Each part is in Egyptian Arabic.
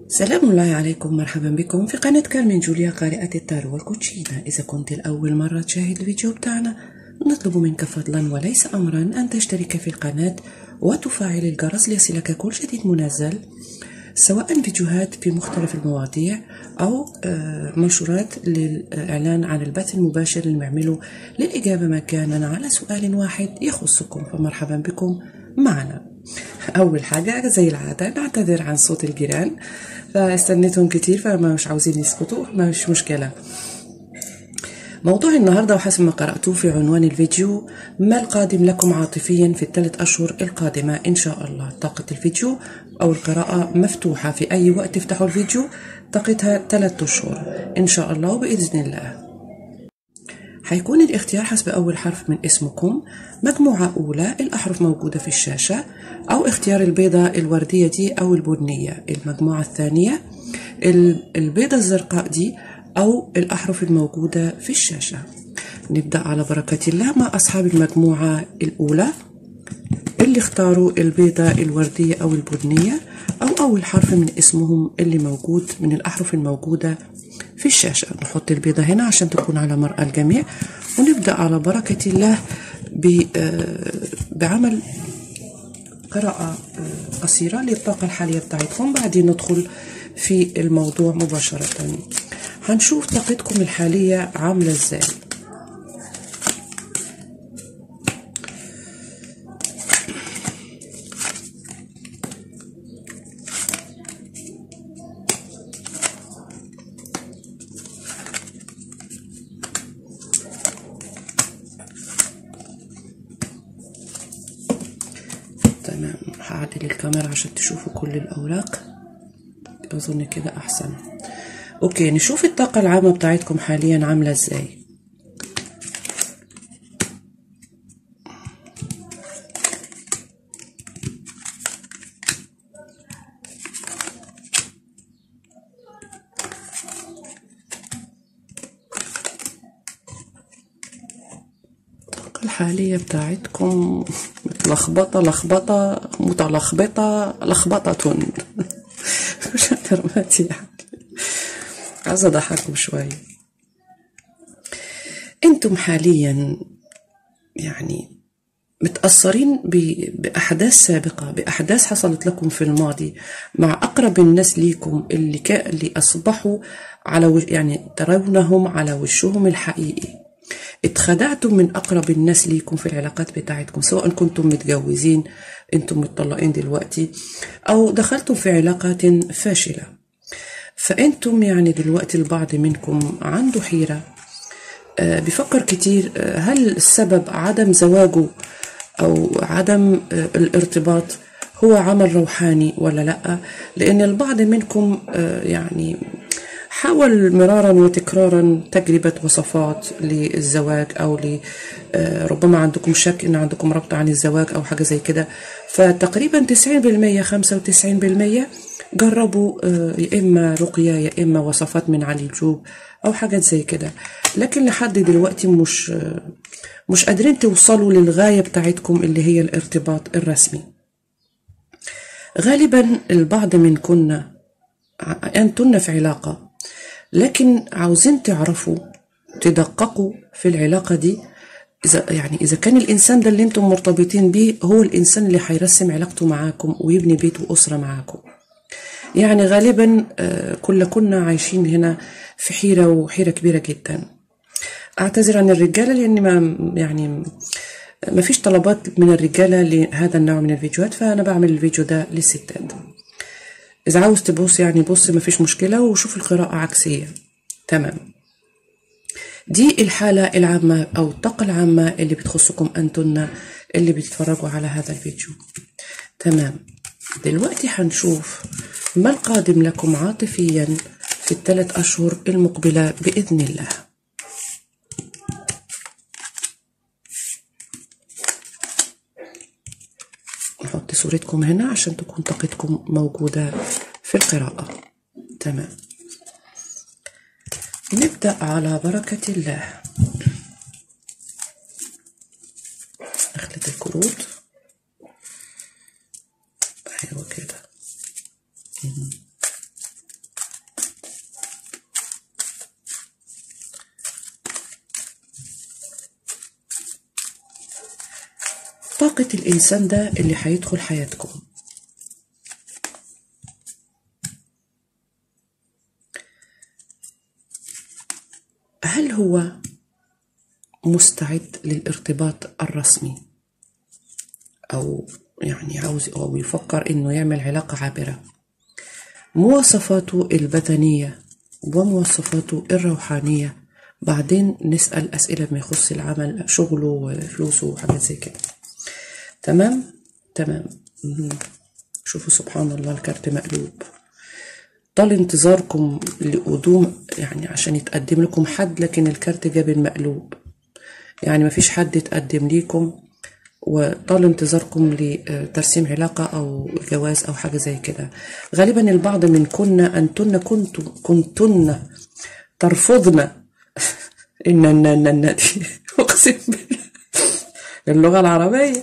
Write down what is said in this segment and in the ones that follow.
سلام الله عليكم مرحبا بكم في قناة كارمن جوليا قارئة التارو والكوتشينا إذا كنت الأول مرة تشاهد الفيديو بتاعنا نطلب منك فضلا وليس أمرا أن تشترك في القناة وتفعل الجرس ليصلك كل جديد منزل سواء فيديوهات في مختلف المواضيع أو منشورات للإعلان عن البث المباشر اللي بنعمله للإجابة مجانا على سؤال واحد يخصكم فمرحبا بكم معنا أول حاجة زي العادة نعتذر عن صوت الجيران فاستنيتهم كتير فما مش عاوزين يسكتوا ما مش مشكلة موضوع النهاردة وحسب ما قرأته في عنوان الفيديو ما القادم لكم عاطفيا في الثلاث أشهر القادمة إن شاء الله طاقة الفيديو أو القراءة مفتوحة في أي وقت تفتحوا الفيديو طاقتها ثلاث أشهر إن شاء الله وبإذن الله حيكون الاختيار حسب أول حرف من اسمكم مجموعة أولى الأحرف موجودة في الشاشة أو اختيار البيضة الوردية دي أو البنية المجموعة الثانية البيضة الزرقاء دي أو الأحرف الموجودة في الشاشة نبدأ على بركة الله مع أصحاب المجموعة الأولى اللي اختاروا البيضة الوردية أو البنية أو أول حرف من اسمهم اللي موجود من الأحرف الموجودة في الشاشة نحط البيضة هنا عشان تكون على مرأى الجميع ونبدأ على بركة الله بعمل قراءة قصيرة للطاقة الحالية بتاعتكم بعدين ندخل في الموضوع مباشرة هنشوف طاقتكم الحالية عاملة ازاي تمام هعدل الكاميرا عشان تشوفوا كل الأوراق أظن كده أحسن أوكي نشوف الطاقة العامة بتاعتكم حاليا عاملة إزاي الطاقة الحالية بتاعتكم متلخبطة لخبطة متلخبطة لخبطة مش درماتي يعني عايزة أضحككم شوية أنتم حاليا يعني متأثرين بأحداث سابقة بأحداث حصلت لكم في الماضي مع أقرب الناس ليكم اللي كا اللي أصبحوا على وج... يعني ترونهم على وشهم الحقيقي اتخدعتم من أقرب الناس ليكم في العلاقات بتاعتكم سواء كنتم متجوزين أنتم متطلقين دلوقتي أو دخلتم في علاقات فاشلة فأنتم يعني دلوقتي البعض منكم عنده حيرة آه بيفكر كتير آه هل السبب عدم زواجه أو عدم آه الارتباط هو عمل روحاني ولا لأ لأن البعض منكم يعني حاول مرارا وتكرارا تجربة وصفات للزواج أو ربما عندكم شك إن عندكم ربط عن الزواج أو حاجة زي كده فتقريبا 90% 95% جربوا يا إما رقية يا إما وصفات من علي الجوب أو حاجات زي كده لكن لحد دلوقتي مش مش قادرين توصلوا للغاية بتاعتكم اللي هي الارتباط الرسمي غالبا البعض منكن أنتن في علاقة لكن عاوزين تعرفوا تدققوا في العلاقة دي إذا يعني إذا كان الإنسان ده اللي أنتم مرتبطين بيه هو الإنسان اللي هيرسم علاقته معاكم ويبني بيت وأسرة معاكم يعني غالبا كل كنا عايشين هنا في حيرة وحيرة كبيرة جدا أعتذر عن الرجالة لأن ما يعني ما فيش طلبات من الرجالة لهذا النوع من الفيديوهات فأنا بعمل الفيديو ده للستات إذا عاوز تبص يعني بص ما فيش مشكلة وشوف القراءة عكسية تمام دي الحالة العامة أو الطاقة العامة اللي بتخصكم أنتن اللي بتتفرجوا على هذا الفيديو تمام دلوقتي هنشوف ما القادم لكم عاطفيا في الثلاث أشهر المقبلة بإذن الله نحط صورتكم هنا عشان تكون طاقتكم موجودة في القراءة تمام نبدأ على بركة الله نخلط الكروت أيوة كده طاقة الإنسان ده اللي هيدخل حياتكم هل هو مستعد للارتباط الرسمي أو يعني عاوز أو يفكر إنه يعمل علاقة عابرة مواصفاته البدنية ومواصفاته الروحانية بعدين نسأل أسئلة ما يخص العمل شغله وفلوسه وحاجات زي كده تمام تمام مهم. شوفوا سبحان الله الكارت مقلوب طال انتظاركم لقدوم يعني عشان يتقدم لكم حد لكن الكارت جاب المقلوب يعني مفيش حد يتقدم ليكم وطال انتظاركم لترسيم علاقة أو جواز أو حاجة زي كده غالبا البعض من كنا أنتن كنتم كنتن ترفضن إن إن إن إن دي أقسم بالله اللغة العربية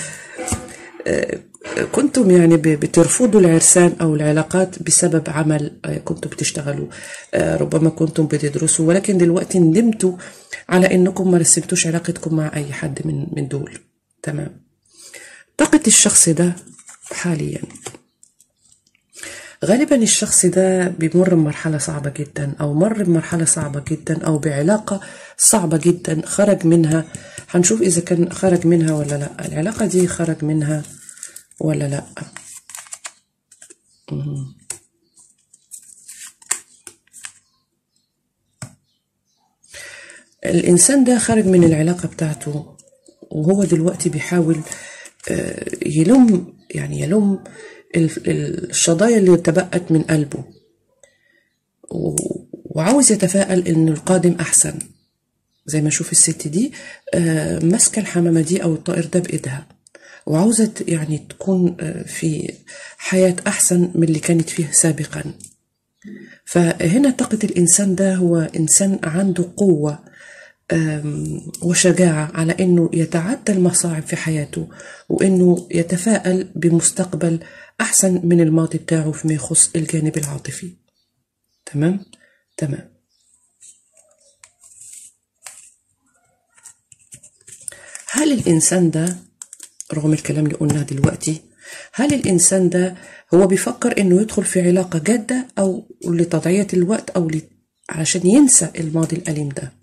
كنتم يعني ب- بترفضوا العرسان أو العلاقات بسبب عمل آه، كنتم بتشتغلوا آه، ربما كنتم بتدرسوا ولكن دلوقتي ندمتوا على إنكم ما رسمتوش علاقتكم مع أي حد من من دول تمام طاقة الشخص ده حاليا غالبا الشخص ده بيمر بمرحلة صعبة جدا أو مر بمرحلة صعبة جدا أو بعلاقة صعبة جدا خرج منها هنشوف إذا كان خرج منها ولا لا العلاقة دي خرج منها ولا لا مم. الإنسان ده خرج من العلاقة بتاعته وهو دلوقتي بيحاول آه، يلم يعني يلم ال- ال- الشظايا اللي تبقت من قلبه و- وعاوز يتفائل إن القادم أحسن زي ما نشوف الست دي آه، ماسكة الحمامة دي أو الطائر ده بإيدها وعاوزة ت- يعني تكون آه، في حياة أحسن من اللي كانت فيه سابقا فهنا طاقة الإنسان ده هو إنسان عنده قوة آم، وشجاعة على إنه يتعدى المصاعب في حياته وإنه يتفائل بمستقبل أحسن من الماضي بتاعه فيما يخص الجانب العاطفي تمام تمام هل الإنسان ده رغم الكلام اللي قلناه دلوقتي هل الإنسان ده هو بيفكر إنه يدخل في علاقة جادة أو لتضييع الوقت أو ل... علشان ينسى الماضي الأليم ده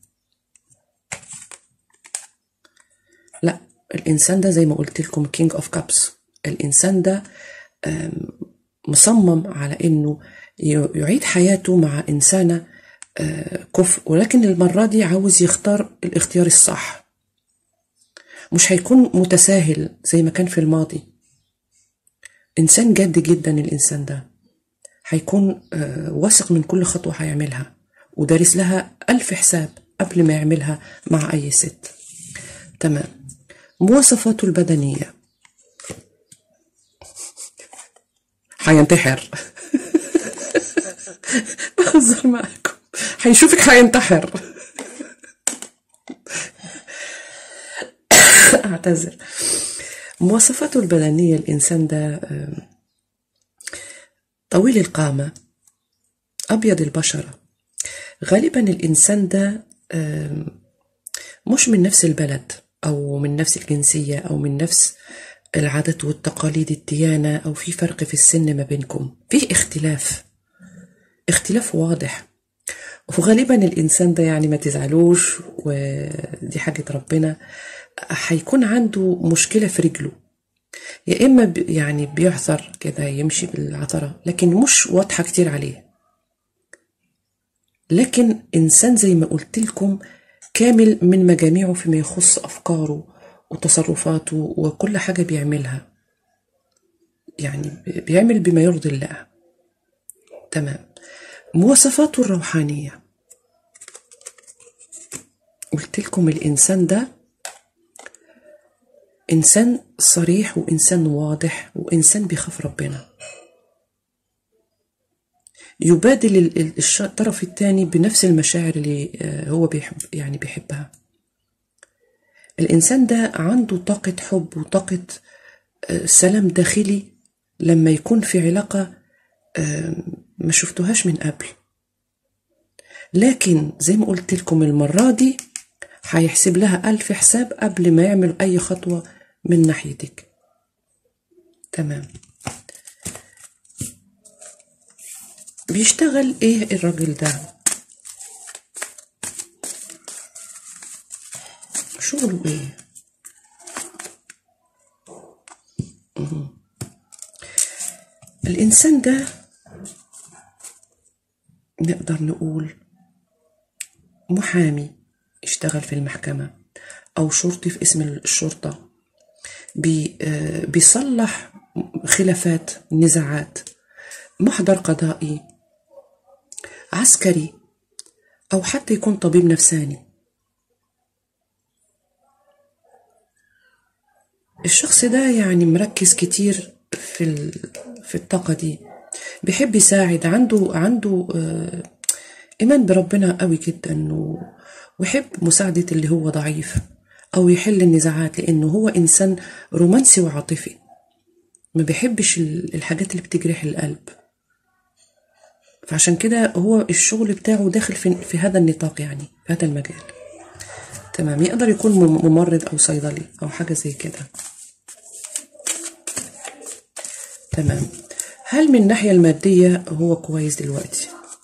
لا الإنسان ده زي ما قلت لكم كينج اوف كابس الإنسان ده آم، مصمم على إنه ي- يعيد حياته مع إنسانة آه، كفء ولكن المرة دي عاوز يختار الاختيار الصح مش هيكون متساهل زي ما كان في الماضي إنسان جد جدا الإنسان ده هيكون آه، واثق من كل خطوة هيعملها ودارس لها ألف حساب قبل ما يعملها مع أي ست تمام مواصفاته البدنية هينتحر بهزر معاكم هيشوفك هينتحر اعتذر مواصفاته البدنية الإنسان ده آم، طويل القامة أبيض البشرة غالبا الإنسان ده آم، مش من نفس البلد أو من نفس الجنسية أو من نفس العادات والتقاليد الديانة أو في فرق في السن ما بينكم في اختلاف اختلاف واضح وغالبا الإنسان ده يعني ما تزعلوش ودي حاجة ربنا هيكون عنده مشكلة في رجله يا إما ب- يعني بيعثر كده يمشي بالعثرة لكن مش واضحة كتير عليه لكن إنسان زي ما قلت لكم كامل من مجاميعه فيما يخص أفكاره وتصرفاته وكل حاجة بيعملها يعني بيعمل بما يرضي الله تمام مواصفاته الروحانية قلت لكم الإنسان ده إنسان صريح وإنسان واضح وإنسان بيخاف ربنا يبادل ال- ال- الش- الطرف الثاني بنفس المشاعر اللي آه، هو بيحب يعني بيحبها الإنسان ده عنده طاقة حب وطاقة آه، سلام داخلي لما يكون في علاقة آه، ما شفتوهاش من قبل لكن زي ما قلت لكم المرة دي هيحسب لها ألف حساب قبل ما يعمل أي خطوة من ناحيتك تمام بيشتغل ايه الراجل ده شغله ايه مهم. الانسان ده نقدر نقول محامي اشتغل في المحكمة أو شرطي في اسم الشرطة بي آه، بيصلح خلافات نزاعات محضر قضائي عسكري أو حتى يكون طبيب نفساني الشخص ده يعني مركز كتير في ال- في الطاقة دي بيحب يساعد عنده عنده آه، إيمان بربنا قوي جدا و- ويحب مساعدة اللي هو ضعيف أو يحل النزاعات لأنه هو إنسان رومانسي وعاطفي ما بيحبش ال- الحاجات اللي بتجرح القلب فعشان كده هو الشغل بتاعه داخل في, في هذا النطاق يعني في هذا المجال تمام يقدر يكون مم- ممرض أو صيدلي أو حاجة زي كده تمام هل من الناحية المادية هو كويس دلوقتي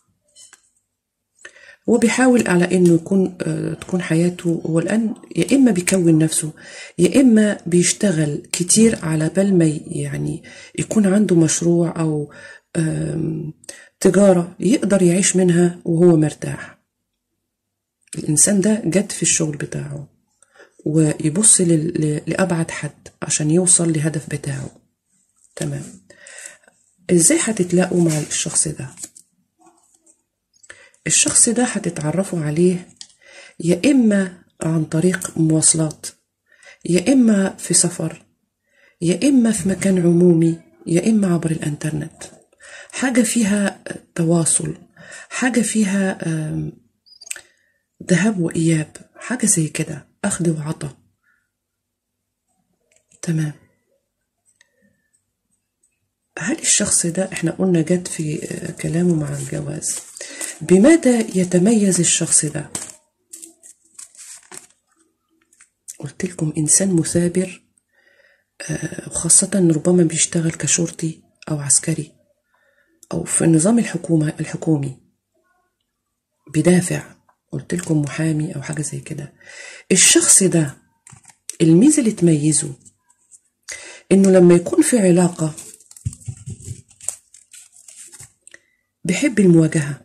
هو بيحاول على انه يكون آه، تكون حياته هو الان يا اما بيكون نفسه يا اما بيشتغل كتير على بال ما ي- يعني يكون عنده مشروع او آم، تجارة يقدر يعيش منها وهو مرتاح الانسان ده جد في الشغل بتاعه ويبص لل- ل- لأبعد حد عشان يوصل لهدف بتاعه تمام ازاي هتتلاقوا مع الشخص ده الشخص ده هتتعرفوا عليه يا إما عن طريق مواصلات يا إما في سفر يا إما في مكان عمومي يا إما عبر الإنترنت حاجة فيها تواصل حاجة فيها آم، ذهاب وإياب حاجة زي كده أخذ وعطا تمام هل الشخص ده احنا قلنا جد في آه، كلامه مع الجواز بماذا يتميز الشخص ده قلت لكم إنسان مثابر آه، وخاصة ربما بيشتغل كشرطي أو عسكري أو في النظام الحكومة الحكومي بيدافع قلت لكم محامي أو حاجة زي كده الشخص ده الميزة اللي تميزه إنه لما يكون في علاقة بيحب المواجهة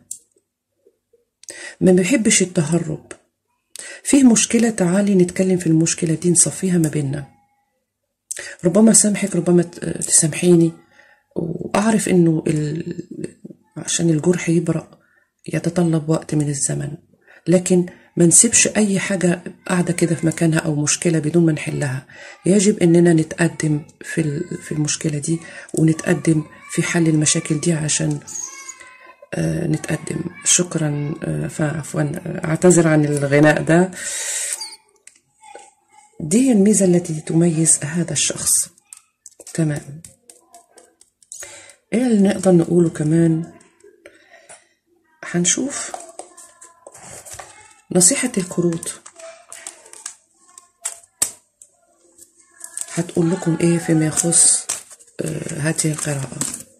ما بيحبش التهرب فيه مشكلة تعالي نتكلم في المشكلة دي نصفيها ما بيننا ربما سامحك ربما ت- تسامحيني وأعرف إنه ال... عشان الجرح يبرأ يتطلب وقت من الزمن لكن ما نسيبش أي حاجة قاعدة كده في مكانها أو مشكلة بدون ما نحلها يجب إننا نتقدم في ال- في المشكلة دي ونتقدم في حل المشاكل دي عشان آه، نتقدم شكرا آه، عفوا آه، اعتذر عن الغناء ده دي هي الميزة التي تميز هذا الشخص تمام ايه اللي نقدر نقوله كمان هنشوف نصيحة الكروت هتقول لكم ايه فيما يخص آه، هذه القراءة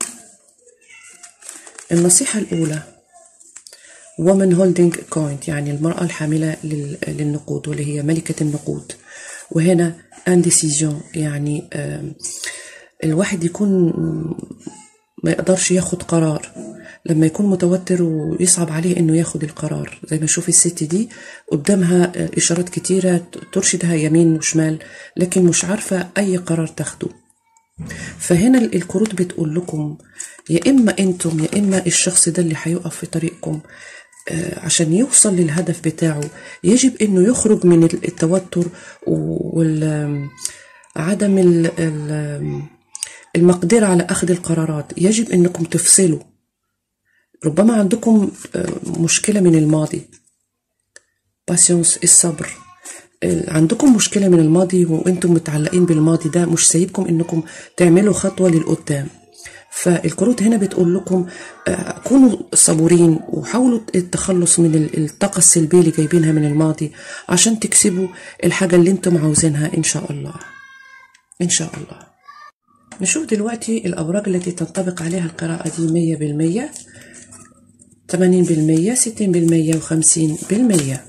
النصيحة الأولى woman holding coin يعني المرأة الحاملة لل- للنقود واللي هي ملكة النقود وهنا indecision يعني آم، الواحد يكون ما يقدرش ياخد قرار لما يكون متوتر ويصعب عليه انه ياخد القرار زي ما نشوف الست دي قدامها آه، اشارات كتيرة ترشدها يمين وشمال لكن مش عارفة اي قرار تاخده فهنا ال- الكروت بتقول لكم يا اما انتم يا اما الشخص ده اللي هيقف في طريقكم آه، عشان يوصل للهدف بتاعه يجب انه يخرج من ال- التوتر وعدم المقدرة على اخذ القرارات يجب انكم تفصلوا ربما عندكم آه، مشكلة من الماضي باسيونس الصبر آه، عندكم مشكلة من الماضي وانتم متعلقين بالماضي ده مش سايبكم انكم تعملوا خطوة للقدام فالكروت هنا بتقول لكم آه، كونوا صبورين وحاولوا التخلص من ال- الطاقة السلبية اللي جايبينها من الماضي عشان تكسبوا الحاجة اللي انتم عاوزينها ان شاء الله إن شاء الله نشوف دلوقتي الأوراق التي تنطبق عليها القراءة دي مية بالمية تمانين بالمية ستين بالمية وخمسين بالمية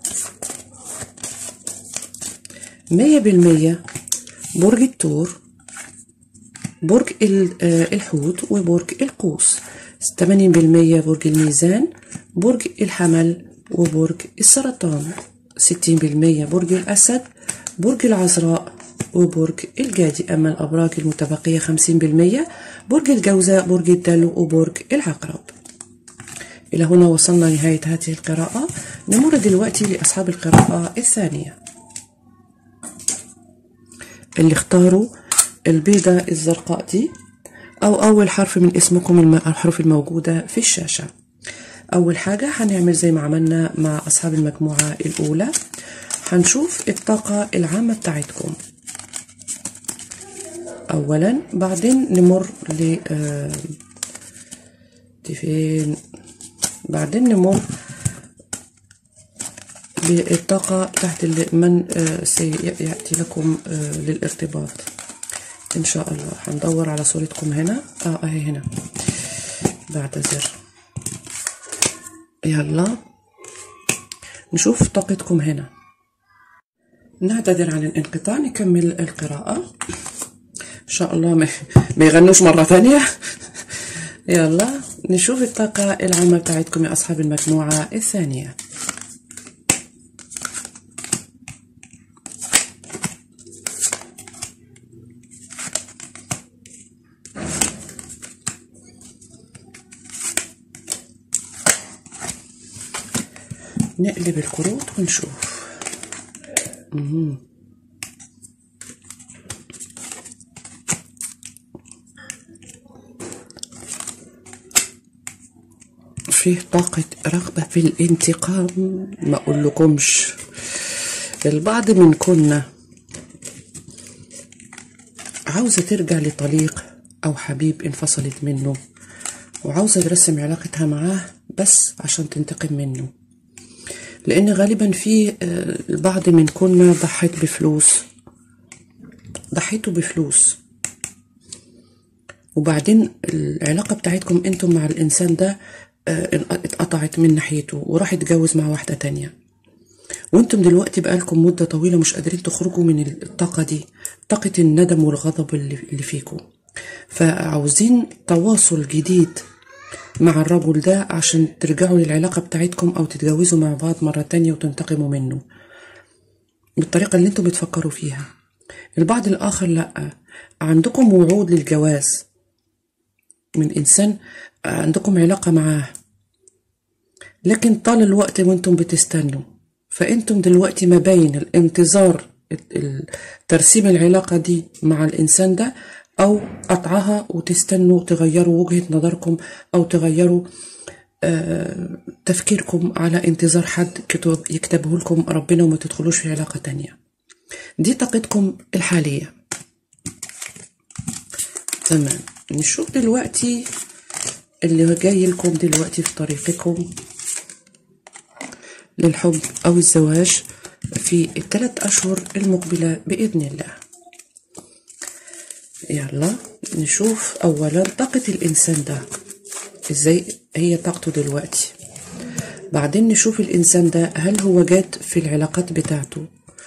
مية بالمية برج الثور برج الحوت وبرج القوس تمانين بالمية برج الميزان برج الحمل وبرج السرطان ستين بالمية برج الأسد برج العذراء وبرج الجادي أما الأبراج المتبقية خمسين بالمية برج الجوزاء برج الدلو وبرج العقرب إلى هنا وصلنا لنهاية هذه القراءة نمر دلوقتي لأصحاب القراءة الثانية اللي اختاروا البيضة الزرقاء دي أو أول حرف من اسمكم الحروف الموجودة في الشاشة أول حاجة هنعمل زي ما عملنا مع أصحاب المجموعة الأولى هنشوف الطاقة العامة بتاعتكم أولا بعدين نمر ل آه فين بعدين نمر بالطاقة تحت من آه سيأتي لكم آه للارتباط إن شاء الله هندور على صورتكم هنا اه اهي هنا بعتذر يلا نشوف طاقتكم هنا نعتذر عن الانقطاع نكمل القراءة إن شاء الله ما يغنوش مرة ثانية يلا نشوف الطاقة العامة بتاعتكم يا أصحاب المجموعة الثانية نقلب الكروت ونشوف مم. فيه طاقة رغبة في الانتقام ما أقول لكمش البعض منكن عاوزة ترجع لطليق أو حبيب انفصلت منه وعاوزة ترسم علاقتها معاه بس عشان تنتقم منه لأن غالبا في البعض منكن ضحيت بفلوس ضحيتوا بفلوس وبعدين العلاقة بتاعتكم انتم مع الإنسان ده اتقطعت من ناحيته وراح يتجوز مع واحدة تانية وانتم دلوقتي بقالكم مدة طويلة مش قادرين تخرجوا من الطاقة دي طاقة الندم والغضب اللي فيكم فعاوزين تواصل جديد مع الرجل ده عشان ترجعوا للعلاقة بتاعتكم أو تتجوزوا مع بعض مرة تانية وتنتقموا منه بالطريقة اللي انتم بتفكروا فيها البعض الآخر لأ عندكم وعود للجواز من إنسان عندكم علاقة معاه لكن طال الوقت وانتم بتستنوا فانتم دلوقتي ما بين الانتظار ترسيم العلاقة دي مع الإنسان ده أو قطعها وتستنوا تغيروا وجهة نظركم أو تغيروا آه تفكيركم على انتظار حد كتب يكتبه لكم ربنا وما تدخلوش في علاقة تانية دي طاقتكم الحالية تمام نشوف دلوقتي اللي جاي لكم دلوقتي في طريقكم للحب أو الزواج في الثلاث أشهر المقبلة بإذن الله يلا نشوف أولا طاقة الإنسان ده إزاي هي طاقته دلوقتي بعدين نشوف الإنسان ده هل هو جاد في العلاقات بتاعته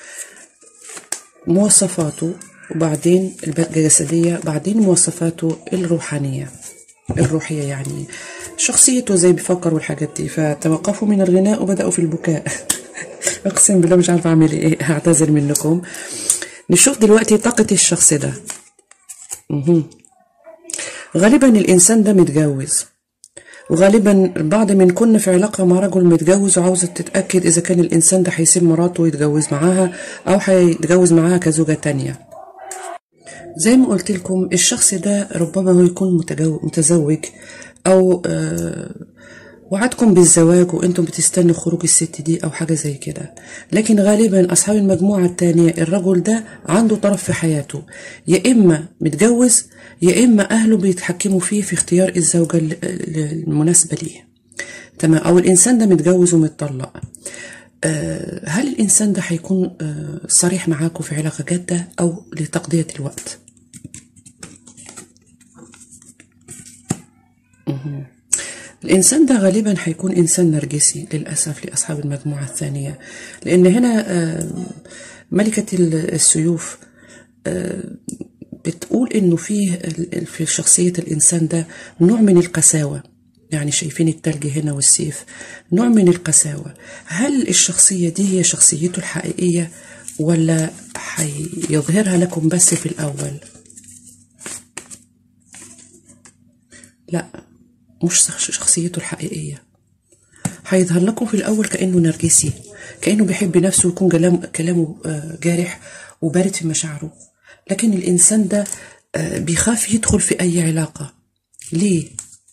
مواصفاته وبعدين الجسدية بعدين مواصفاته الروحانية الروحية يعني شخصيته زي بيفكر والحاجات دي فتوقفوا من الغناء وبدأوا في البكاء أقسم بالله مش عارفة أعمل إيه هعتذر منكم نشوف دلوقتي طاقة الشخص ده مه. غالبا الإنسان ده متجوز وغالبا البعض منكن في علاقة مع رجل متجوز وعاوزة تتأكد إذا كان الإنسان ده هيسيب مراته ويتجوز معاها أو هيتجوز معاها كزوجة تانية زي ما قلت لكم الشخص ده ربما هو يكون متزوج أو آه وعدكم بالزواج وانتم بتستنوا خروج الست دي او حاجة زي كده لكن غالبا اصحاب المجموعة التانية الرجل ده عنده طرف في حياته يا اما متجوز يا اما اهله بيتحكموا فيه في اختيار الزوجة المناسبة ليه تمام او الانسان ده متجوز ومتطلق آه، هل الإنسان ده هيكون آه، صريح معاكم في علاقة جادة أو لتقضية الوقت مهم. الإنسان ده غالبا هيكون إنسان نرجسي للأسف لأصحاب المجموعة الثانية لأن هنا آه، ملكة ال- السيوف آه، بتقول إنه فيه ال- في شخصية الإنسان ده نوع من القساوة يعني شايفين التلج هنا والسيف نوع من القساوة هل الشخصية دي هي شخصيته الحقيقية ولا هيظهرها لكم بس في الأول لا مش شخ- شخصيته الحقيقية هيظهر لكم في الأول كأنه نرجسي كأنه بيحب نفسه ويكون كلام كلامه آه، جارح وبارد في مشاعره لكن الإنسان ده آه، بيخاف يدخل في أي علاقة ليه؟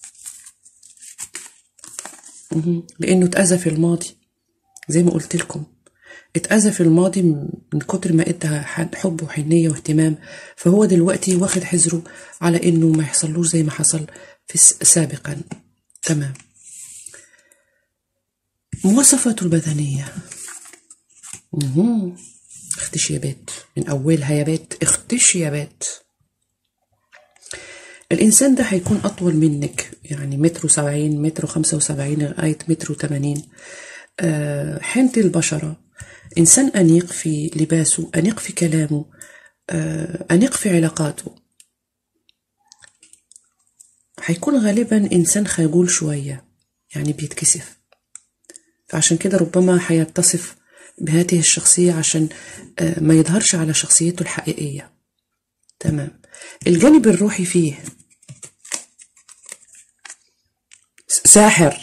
مهم. لأنه اتأذى في الماضي زي ما قلت لكم اتأذى في الماضي من كتر ما ادى ح- حب وحنية واهتمام فهو دلوقتي واخد حذره على انه ما يحصلوش زي ما حصل في الس- سابقا تمام مواصفاته البدنية مهم. اختش يا بيت من أولها يا بيت اختش يا بيت الإنسان ده هيكون أطول منك يعني متر وسبعين متر وخمسة وسبعين لغاية متر وثمانين آه، حنت البشرة إنسان أنيق في لباسه أنيق في كلامه آه، أنيق في علاقاته هيكون غالبا إنسان خجول شوية يعني بيتكسف فعشان كده ربما هيتصف بهذه الشخصية عشان آه، ما يظهرش على شخصيته الحقيقية تمام الجانب الروحي فيه س- ساحر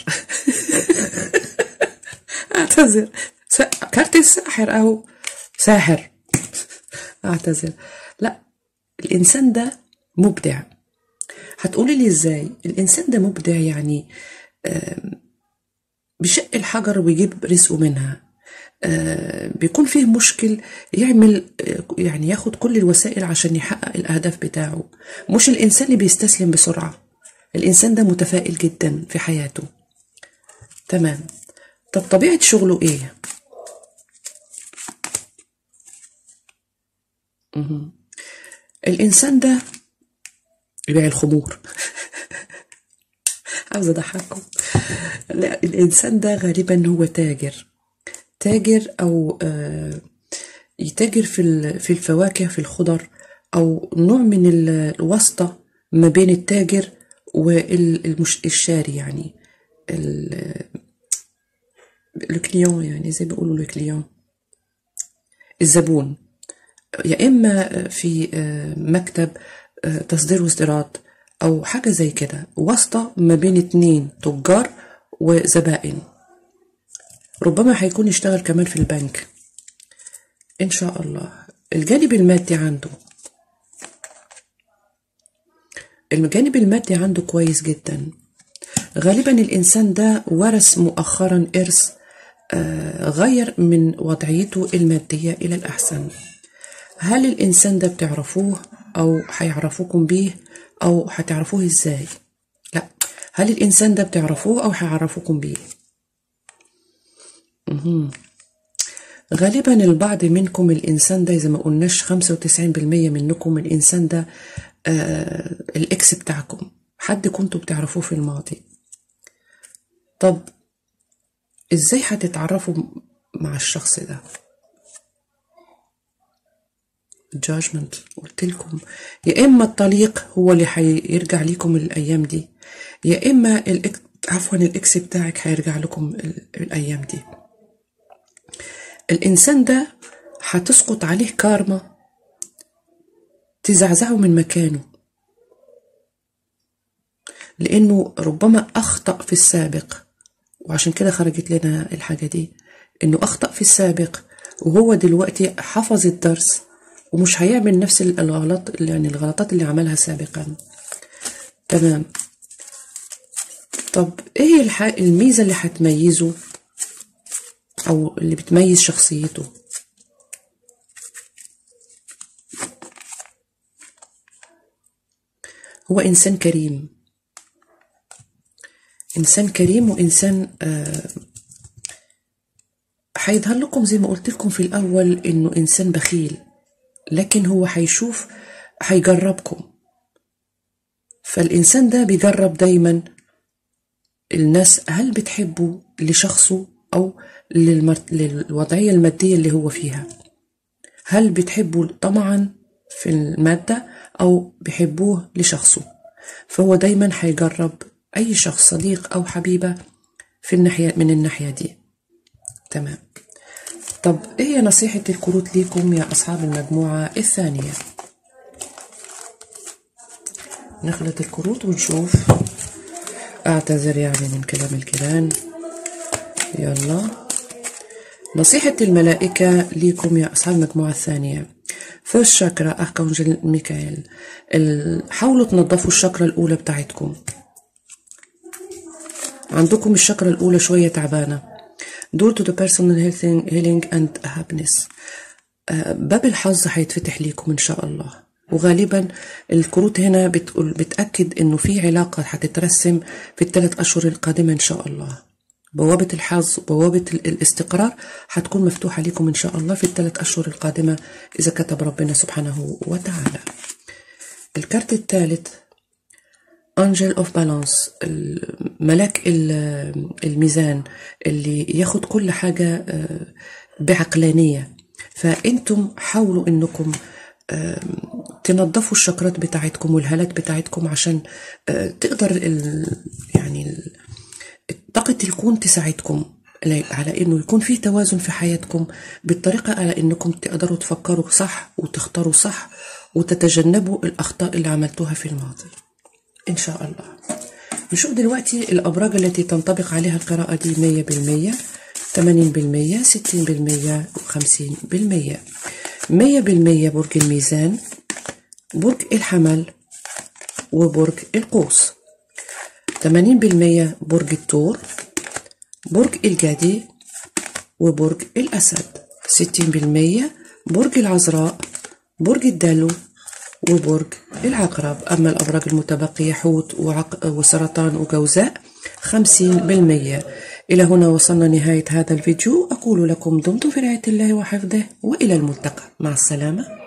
اعتذر س... كارت الساحر اهو ساحر اعتذر لا الانسان ده مبدع هتقولي لي ازاي الانسان ده مبدع يعني آم، بيشق الحجر ويجيب رزقه منها آه، بيكون فيه مشكل يعمل آه، يعني ياخد كل الوسائل عشان يحقق الأهداف بتاعه مش الإنسان اللي بيستسلم بسرعة الإنسان ده متفائل جدا في حياته تمام طب طبيعة شغله إيه؟ مهم. الإنسان ده يبيع الخمور عاوزة أضحككم لا الإنسان ده غالبا هو تاجر تاجر أو آه، يتاجر في ال- في الفواكه في الخضر أو نوع من ال- الواسطة ما بين التاجر والشاري يعني ال- الكليون يعني زي بيقولوا الكليون الزبون يا إما في آه، مكتب آه، تصدير واستيراد أو حاجة زي كده واسطة ما بين اتنين تجار وزبائن ربما هيكون يشتغل كمان في البنك إن شاء الله الجانب المادي عنده الجانب المادي عنده كويس جدا غالبا الإنسان ده ورث مؤخرا إرث آه، غير من وضعيته المادية إلى الأحسن هل الإنسان ده بتعرفوه أو هيعرفوكم بيه أو هتعرفوه إزاي لا هل الإنسان ده بتعرفوه أو هيعرفوكم بيه غالبا البعض منكم الإنسان ده إذا ما قلناش 95% منكم الإنسان ده آه الإكس بتاعكم حد كنتوا بتعرفوه في الماضي طب إزاي هتتعرفوا مع الشخص ده جاجمنت قلت لكم يا إما الطليق هو اللي هيرجع لكم الأيام دي يا إما الإك... عفوا الإكس بتاعك هيرجع لكم ال- الأيام دي الإنسان ده هتسقط عليه كارما تزعزعه من مكانه لأنه ربما أخطأ في السابق وعشان كده خرجت لنا الحاجة دي إنه أخطأ في السابق وهو دلوقتي حفظ الدرس ومش هيعمل نفس الغلط يعني الغلطات اللي عملها سابقا تمام طب ايه الح... الميزة اللي هتميزه او اللي بتميز شخصيته هو انسان كريم انسان كريم وانسان آه حيظهر لكم زي ما قلت لكم في الأول إنه إنسان بخيل لكن هو حيشوف حيجربكم فالإنسان ده بيجرب دايما الناس هل بتحبه لشخصه أو للمر... للوضعية المادية اللي هو فيها هل بتحبوا طمعا في المادة أو بيحبوه لشخصه فهو دايما حيجرب أي شخص صديق أو حبيبة في الناحية من الناحية دي تمام طب إيه نصيحة الكروت ليكم يا أصحاب المجموعة الثانية نخلط الكروت ونشوف أعتذر يعني من كلام الكلام يلا نصيحة الملائكة ليكم يا أصحاب المجموعة الثانية فيرست شاكرا أركانجل ميكائيل حاولوا تنظفوا الشاكرا الأولى بتاعتكم عندكم الشاكرا الأولى شوية تعبانة دور to the personal healing and happiness باب الحظ هيتفتح ليكم إن شاء الله وغالبا الكروت هنا بتقول بتأكد إنه في علاقة هتترسم في الثلاث أشهر القادمة إن شاء الله بوابة الحظ بوابة الاستقرار هتكون مفتوحة لكم إن شاء الله في الثلاث أشهر القادمة إذا كتب ربنا سبحانه وتعالى الكارت الثالث أنجل أوف بالانس ملاك الميزان اللي ياخد كل حاجة بعقلانية فأنتم حاولوا أنكم تنظفوا الشكرات بتاعتكم والهالات بتاعتكم عشان تقدر يعني طاقة الكون تساعدكم على انه يكون في توازن في حياتكم بالطريقة على انكم تقدروا تفكروا صح وتختاروا صح وتتجنبوا الاخطاء اللي عملتوها في الماضي ان شاء الله نشوف دلوقتي الابراج التي تنطبق عليها القراءة دي مية بالمية تمانين بالمية ستين بالمية وخمسين بالمية مية بالمية برج الميزان برج الحمل وبرج القوس تمانين بالمية برج الثور برج الجدي وبرج الأسد ستين بالمية برج العذراء برج الدلو وبرج العقرب أما الأبراج المتبقية حوت وعق... وسرطان وجوزاء خمسين بالمية إلى هنا وصلنا نهاية هذا الفيديو أقول لكم دمتم في رعاية الله وحفظه وإلى الملتقى مع السلامة